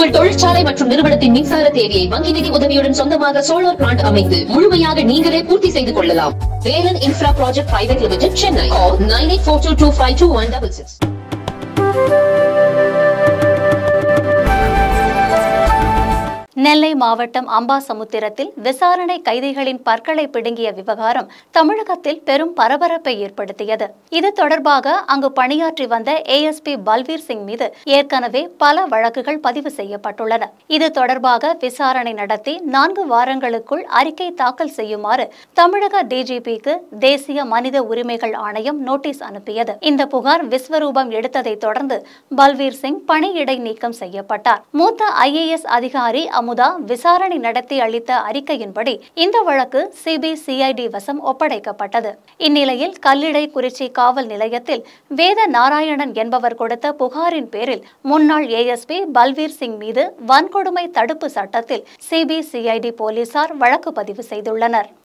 உங்கள் தொழிற்சாலை மற்றும் நிறுவனத்தின் மின்சார தேவையை வங்கி நிதி உதவியுடன் சொந்தமாக சோலார் பிளான்ட் அமைத்து முழுமையாக நீங்களே பூர்த்தி செய்து கொள்ளலாம் Velan infra project private limited Chennai nine eight four two two five two one double six Nellai மாவட்டம் அம்பாசமுத்திரத்தில் விசாரணை கைதிகளின் பற்களை பிடுங்கிய விவகாரம் தமிழகத்தில் பெரும் பரபரப்பை ஏற்படுத்தியது இது தொடர்பாக அங்கு பணியாற்றி வந்த ஏஎஸ்பி பல்வீர் சிங் மீது ஏற்கனவே பல வழக்குகள் பதிவு செய்யப்பட்டுள்ளன இது தொடர்பாக விசாரணை நடத்தி நான்கு வாரங்களுக்குள் அறிக்கை தாக்கல் செய்யுமாறு தமிழக டிஜிபிக்கு தேசிய மனித உரிமைகள் ஆணையம் நோட்டீஸ் அனுப்பியது இந்த புகார் விஸ்வரூபம் எடுத்ததைத் தொடர்ந்து பல்வீர் சிங் பணியிடை நீக்கம் செய்யப்பட்டார் மூத்த ஐஏஎஸ் அதிகாரி அமுதா விசாரணை நடத்தி அளித்த அறிக்கையின்படி இந்த வழக்கு சிபிசிஐடி வசம் ஒப்படைக்கப்பட்டது இந்நிலையில் கல்லிடை குறிச்சி காவல் நிலையத்தில் வேத நாராயணன் என்பவர் கொடுத்த புகாரின் பேரில் முன்னாள் ஏஎஸ்பி பல்வீர் சிங் மீது வன்கொடுமை தடுப்பு சட்டத்தில் சிபிசிஐடி போலீசார் வழக்கு பதிவு செய்துள்ளனர்